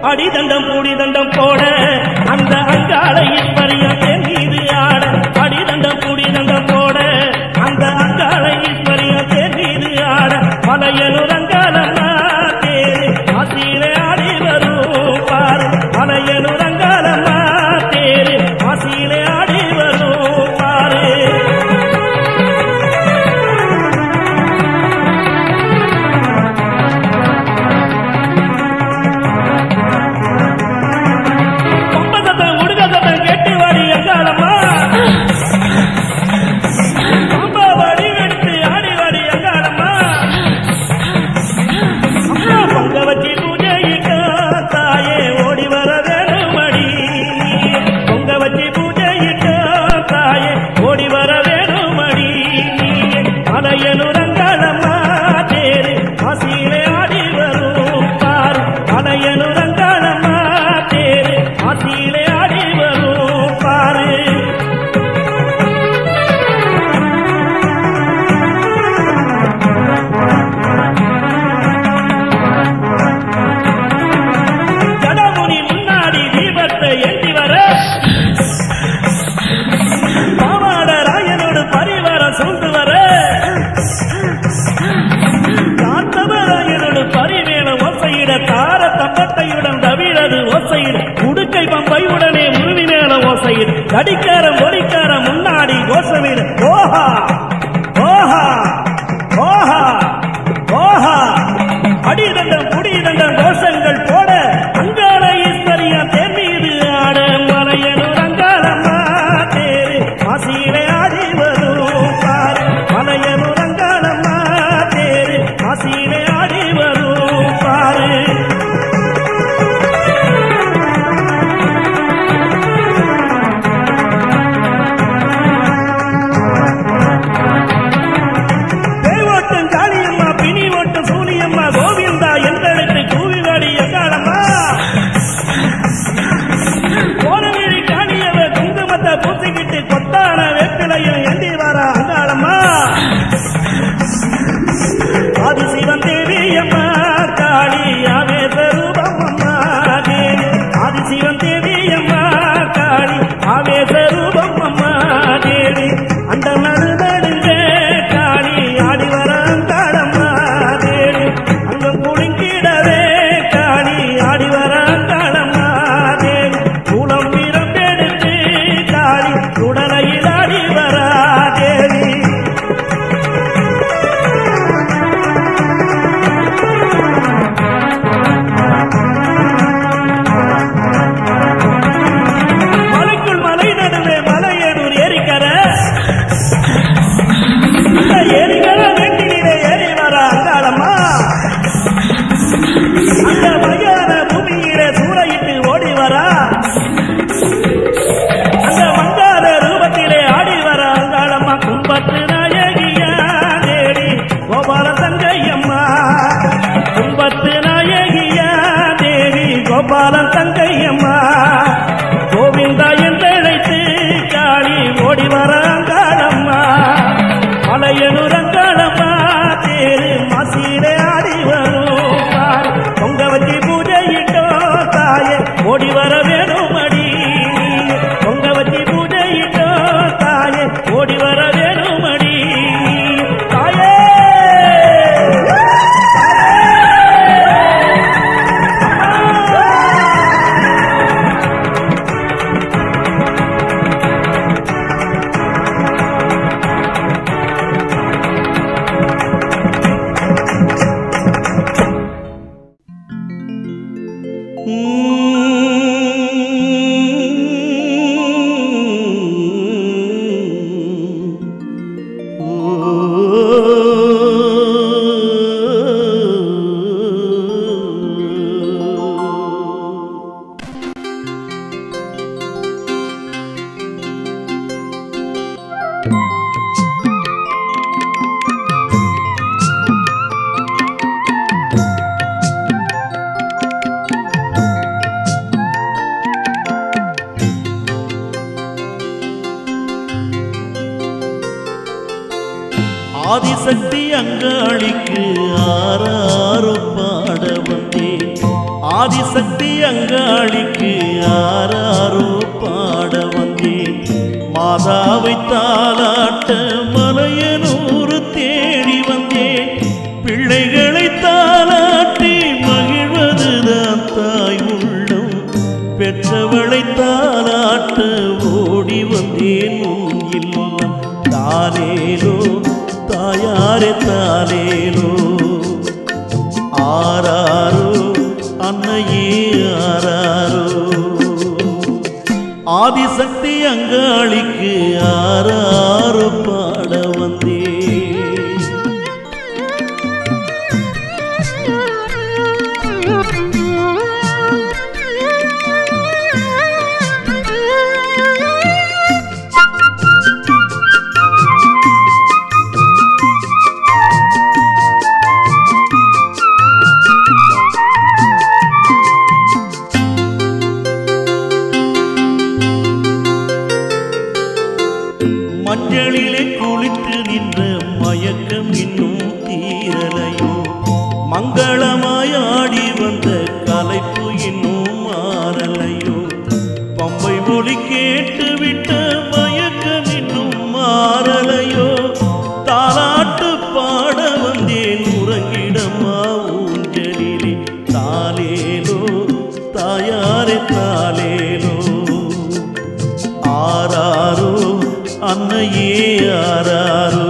அடிதண்டம் பூடிதண்டம் போட அந்த அங்காளை இப்பறியும் என் மீது ஆட அடிதண்டம் பூடிதண்டம் போட அந்த அங்காளை இப்பறியும் என் மீது ஆட மலையனூர் அங்காளம்மா தேரு ஆசியிலே ஆடி வரும் பாரு மலையனூர் அங்காளம்மா தேரு ஆசியிலே ஆடி வரும் பாரு கொம்பசத்தம் உடுகசத்தம் கெட்டு வாடி அங்காளம்மா கொம்ப வடி எடுத்து ஆடி வாடி அங்காளம்மா அம்மா பொங்க வச்சு பூஜையிட்டா தாயே ஓடி வர வேணுமடி பொங்க வச்சு பூஜையிட்டா தாயே ஓடி வர வேணுமடி அலையனூர் அங்காளம்மா தேரு ஆசியிலே ஆடி வரும் பாரு அலையனூர் அங்காளம்மா தேரு ஆசியிலே ஆடி வரும் பாரு ஜடமுனி முன்னாடி தீபத்தை ஏற்றி வர பாவாட ராயனோடு பரிவாரம் சூழ்ந்து வர காத்தவராயனோடு பரிமேல ஓசையிட தார தம்பட்டையுடன் தவிழது ஓசையிட உடுக்கை பம்பை உடனே உருவி மேல ஓசையிட கடிக்காரம் ஒடிக்காரம் முன்னாடி கோஷமிட ஓஹா ஓஹா ஓஹா ஓஹா அடிதண்டம் புடிதண்டம் கோஷங்கள் போட அங்காள ஈஸ்வரியா தேர் மீது ஆட மலையனூர் அங்காளம்மா தேரு ஆசியிலே ஆடி வரும் பாரு மலையனூர் அங்காளம்மா தேரு ஆசியிலே ஆடி வரும் பாரு பேய் ஓட்டும் காளியம்மா பிணி ஓட்டும் சூனியம்மா கோவிந்தா எந்தெழுத்து கூவிவாடி எங்காளம்மா கோரவேரி காணியவ குங்குமத்தை பூசிக்கிட்டு கொத்தான வேப்பிலையும் எந்தி வர அங்காளம்மா ஆதிசிவன் தேவி அம்மா காளி ஆவேச ரூபம் அம்மா தேவி ஆதிசிவன் தேவி அம்மா காளி ஆவேச ரூபம் அம்மா தேவி அந்த நடு நடுங்க காளி ஆடி வர அங்காளம்மா தேவி அங்க குளிங்கிடவே காளி ஆடி வர அங்காளம்மா தேவி குளம் வீரம் எடுத்து காளி உடலையில் ஆடி வரா தேவி மலைக்குள் மலை நடுவே மலையனூர் ஏரிக்கர இந்த ஏரிக்கர வெட்டிலே ஏறி வர அங்காளம்மா அந்த மையான பூமியிலே சூறையிட்டு ஓடி வரா அந்த மங்காத ரூபத்திலே ஆடி வர அங்காளம்மா கும்பத்து நாயகியா தேடி கோபால தங்கையம்மா கும்பத்து நாயகியா தேவி கோபால தங்கையம்மா கோவிந்தா என்றழைத்து காளி ஓடி வர அங்காளம்மா மலையனூர் அங்காளம்மா தேரு மாசியிலே ஆடி வரும் பாரு. பொங்க வச்சு பூஜையிட்டோ தாயே ஓடி வர வேணுமடி பொங்க வச்சு பூஜையிட்டோ தாயே ஓடி வர வேணுமடி தாயே ஆதிசக்தி அங்காளிக்கு ஆறாரோ பாட வந்தேன் ஆதிசக்தி அங்காளிக்கு ஆராரோ பாட வந்தேன் மாதாவை தாளாட்ட மலையனூறு தேடி வந்தேன் பிள்ளைகளை தாளாட்டி மகிழ்வதுதான் தாய் உள்ளம் பெற்றவளை தாளாட்ட ஓடி வந்தேன் உன் இல்லம் தாலேலோ தாயாரே தாலேலோ ஆராரோ அன்னையே ஆராரோ ஆதிசக்தி அங்காளிக்கு ஆராரோ பாட வந்தே மஞ்சளிலே குளித்து நின்ற மயக்கம் இன்னும் தீரலையோ மங்களமாய் ஆடி வந்த கலைப்பு இன்னும் மாறலையோ பம்பை மொழி கேட்டு விட்ட மயக்கம் இன்னும் மாறலையோ தாலாட்டு பாட வந்தேன் உறங்கிடமா ஊஞ்சலிலே தாலேலோ தாயாரே தாலேலோ ஆராரோ அன்னையே ஆராரோ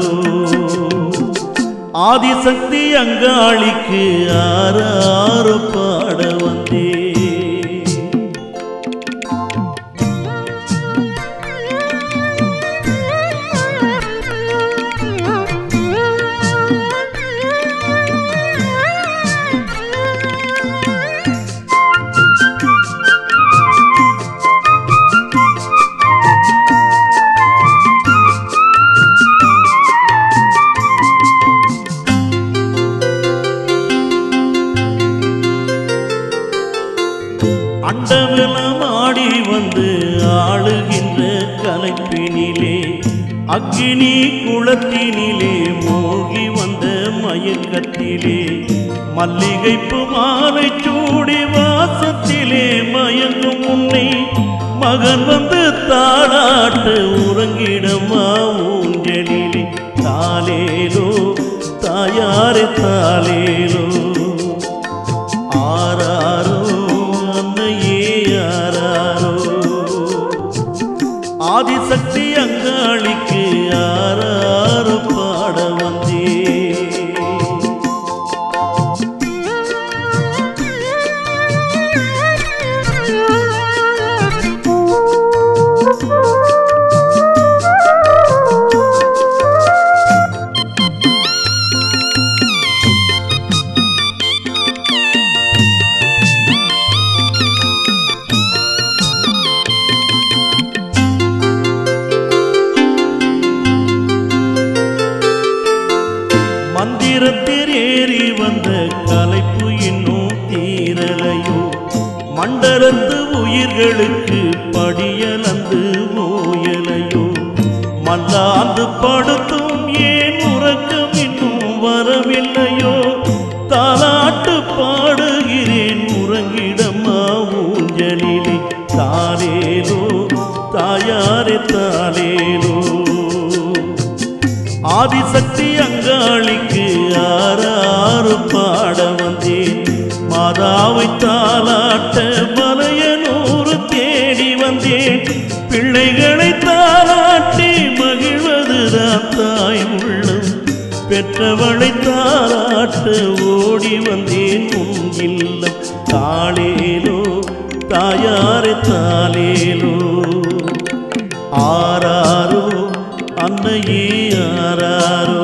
ஆதிசக்தி அங்காளிக்கு ஆராரோ பாட வந்தே அண்டமெல்லாம் ஆடி வந்து ஆளுகின்ற கலைப்பினிலே அக்கினி குளத்தினிலே மூழ்கி வந்த மயக்கத்திலே மல்லிகைப்பு மாலை சூடி வாசத்திலே மயங்கும் உன்னை மகன் வந்து தாளாட்டு உறங்கிடமா ஊஞ்சலிலே தாலேலோ தாயாரே தாலேலோ ஆராரோ அன்னையே ஆராரோ ஆதிசக்தி அங்காளிக்கு ஆராரோ பாட வந்தே மந்திரத்தில் ஏறி வந்த கலைப்பு இன்னும் தீரலையோ மண்டலத்து உயிர்களுக்கு படியலந்து ஓயலையோ மல்லாந்து படுத்தும் ஏன் உறக்கம் இன்னும் வரவில்லையோ தாலாட்டு பாடுகிறேன் உறங்கிடமா ஊஞ்சலிலே தாலேலோ தாயாரே தாலேலோ ஆதிசக்தி அங்காளிக்கு ஆறாறு பாட வந்தேன் மாதாவை தாளாட்ட மலையனூறு தேடி வந்தேன் பிள்ளைகளை தாளாட்டி மகிழ்வதுதான் தாய் உள்ளம் பெற்றவளை தாளாட்ட ஓடி வந்தேன் உன் இல்லம் தாளேலோ தாயாரே தாலேலோ ஆராரோ அன்னையே ஆராரோ